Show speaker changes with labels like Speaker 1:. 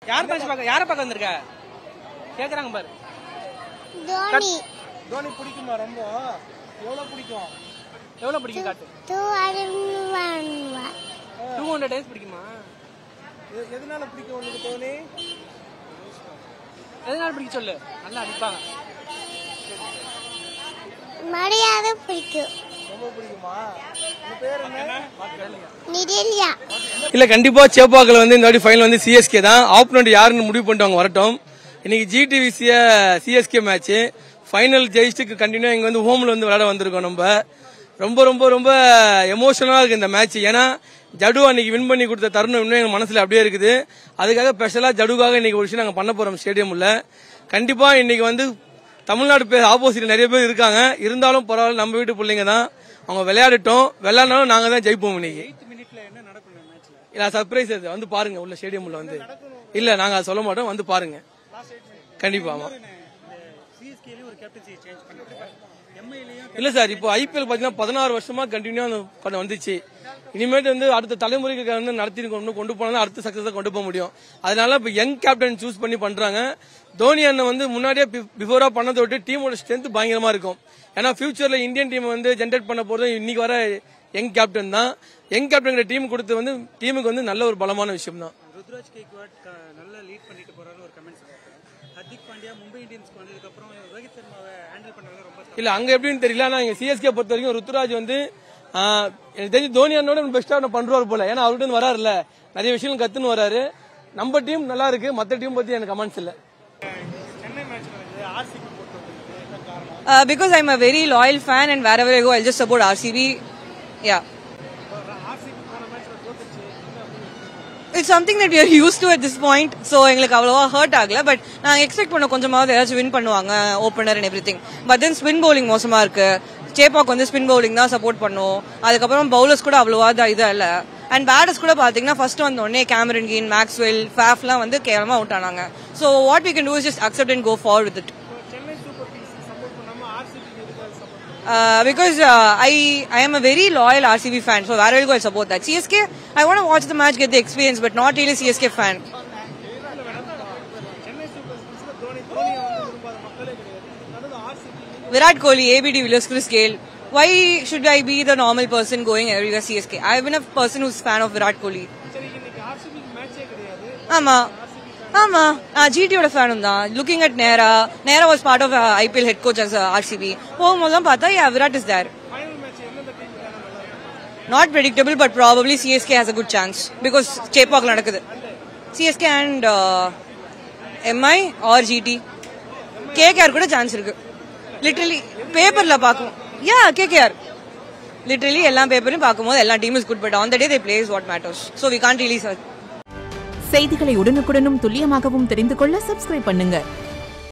Speaker 1: யார் மேட்ச் பார்க்க யாரை பார்க்க வந்திருக்க கேக்குறாங்க பாரு
Speaker 2: தோனி
Speaker 3: தோனி பிடிக்குமா ரொம்ப எவ்வளவு பிடிக்கும்
Speaker 1: எவ்வளவு பிடிக்கும் காட்டு
Speaker 2: two hundred
Speaker 1: two hundred days பிடிக்குமா
Speaker 3: எ- எதனால பிடிக்கும் உனக்கு தோனி
Speaker 1: எதனால பிடிக்க சொல்லு நல்லா அடிப்பாங்க
Speaker 2: மரியாதை பிடிக்கும்
Speaker 3: ரொம்ப பிடிக்குமா உங்க பேர் என்ன
Speaker 2: நிதிலியா
Speaker 4: இல்ல கண்டிப்பா சேப்பாக்கில் வந்து இந்த வாட்டி ஃபைனல் வந்து சிஎஸ்கே தான் ஆப்போனண்ட் யாருன்னு முடிவு பண்ணிட்டு அவங்க வரட்டும் இன்னைக்கு ஜிடிவிசிய சிஎஸ்கே மேட்ச் ஃபைனல் ஜெயிச்சுட்டு கண்டினியூ இங்க வந்து ஹோம்ல வந்து விளையாட வந்திருக்கோம் நம்ம ரொம்ப ரொம்ப ரொம்ப எமோஷனலா இருக்கு இந்த மேட்ச் ஏன்னா ஜடு அன்னைக்கு வின் பண்ணி கொடுத்த தருணம் இன்னும் எங்க மனசுல அப்படியே இருக்குது அதுக்காக ஸ்பெஷலா ஜடுக்காக இன்னைக்கு ஒரு விஷயம் நாங்க பண்ண போறோம் ஸ்டேடியம்ல கண்டிப்பா இன்னைக்கு வந்து தமிழ்நாடு பேர் ஆப்போசிட் நிறைய பேர் இருக்காங்க இருந்தாலும் பரவாயில்ல நம்ம வீட்டு பிள்ளைங்க தான் அவங்க விளையாடட்டும் விளையாடினாலும் நாங்க தான் ஜெயிப்போம் இன்னைக்கு இல்ல சர்ப்ரைஸ் அது வந்து பாருங்க உள்ள ஸ்டேடியம் உள்ள வந்து இல்ல நாங்க அதை சொல்ல மாட்டோம் வந்து பாருங்க கண்டிப்பா ஆமா இல்ல சார் இப்போ ஐபிஎல் பாத்தீங்கன்னா பதினாறு வருஷமா கண்டினியூ அந்த வந்துச்சு இனிமேட்டு வந்து அடுத்த தலைமுறைக்கு வந்து நடத்தி கொண்டு கொண்டு போனா அடுத்த சக்சஸ் கொண்டு போக முடியும் அதனால இப்ப யங் கேப்டன் சூஸ் பண்ணி பண்றாங்க தோனி அண்ணன் வந்து முன்னாடியே பிஃபோரா பண்ணதை விட்டு டீமோட ஸ்ட்ரென்த் பயங்கரமா இருக்கும் ஏன்னா ஃபியூச்சர்ல இந்தியன் டீம் வந்து ஜென்ரேட் பண்ண போறது இன்னைக்கு வர யங் கேப்டன் தான் யங் கேப்டன் டீம் கொடுத்து வந்து டீமுக்கு வந்து நல்ல ஒரு பலமான விஷயம் தான்
Speaker 5: ருத்ராஜ் கேக்வாட் நல்லா லீட் பண்ணிட்டு போறாரு ஒரு கமெண்ட்ஸ் ஹர்திக் பாண்டியா மும்பை இந்தியன்ஸ்க்கு வந்ததுக்கு அப்புறம் ரோஹித் சர்மாவை ஹேண்டில் பண்றது ரொம்ப
Speaker 4: இல்ல அங்க எப்படின்னு தெரியல ஆனா இங்க சிஎஸ்கே பொறுத்த வரைக்கும் ருத்துராஜ் வந்து ஆ, எனக்கு தெரிஞ்சு தோனி அண்ணோட பெஸ்டா பண்றாரு போல ஏன்னா அவர்கிட்ட இருந்து வராருல்ல நிறைய விஷயம் கத்துன்னு வராரு நம்ம டீம் நல்லா இருக்கு மத்த டீம் பத்தி எனக்கு கமெண்ட்ஸ் இல்ல
Speaker 3: சென்னை மேட்ச் நடக்குது ஆர்சிபி போட்டு வந்திருக்கு என்ன காரணம்
Speaker 6: Uh, because I'm a very loyal fan and wherever I go, I'll just support RCB. Yeah.
Speaker 3: RCB போன மேட்ச்ல தோத்துச்சு என்ன அப்படி
Speaker 6: It's something that we are used to at this point. So எங்களுக்கு அவ்வளவா ஹர்ட் ஆகல பட் நான் எக்ஸ்பெக்ட் பண்ண கொஞ்சமாவது ஏதாச்சும் வின் பண்ணுவாங்க opener and everything but then spin bowling மோசமா இருக்கு சேப்பாக் வந்து ஸ்பின் பவுலிங் தான் சப்போர்ட் பண்ணும் அதுக்கப்புறம் பவுலர்ஸ் கூட அவ்வளவா இதா- இது இல்ல அண்ட் பேட்டர்ஸ் கூட பாத்தீங்கன்னா ஃபர்ஸ்ட் வந்த உடனே கேமரன் கீன் மேக்ஸ்வெல் ஃபேஃப்லாம் வந்து கேவலமா அவுட் ஆனாங்க so what we can do is just accept and go forward with it
Speaker 3: Chennai Super Kings support பண்ணாம ஆர்சிபி எதுக்காக support
Speaker 6: Uh, because uh, I I am a very loyal RCB fan, so where I will go, I support that. CSK, I want to watch the match, get the experience, but not really CSK fan.
Speaker 3: Chennai Super கிங்ஸ்ல தோனி தோனியை வந்து விரும்பாத மக்களே கிடையாது இதுக்கு நடுவில் RCB
Speaker 6: Virat Kohli, ABD Willis, Chris Gale. Why should I be the normal person going everywhere CSK? I have been a person who's fan of Virat Kohli.
Speaker 3: சரி இன்னைக்கு ஆர்சிபிக்கு மேட்சே கிடையாது
Speaker 6: ஆமா ஆமா ஜிடியோட ஃபேனும் தான் looking at Nehra Nehra was part of IPL head coach as RCB போகும்போதெல்லாம் பார்த்தா yeah Virat is there
Speaker 3: final match எந்தெந்த team நல்லா இருக்கும்
Speaker 6: Not predictable, but probably CSK has a good chance because Chepak நடக்குது CSK and uh, MI or GT. KKR கூட chance இருக்கு literally பேப்பர்ல பார்க்கும் யா KKR லிட்டரலி எல்லா பேப்பரையும் பார்க்கும்போது எல்லா team is good but on the day they plays what matters so we can't release
Speaker 7: செய்திகளை உடனுக்குடனும் துல்லியமாகவும் தெரிந்து கொள்ள சப்ஸ்கிரைப் பண்ணுங்க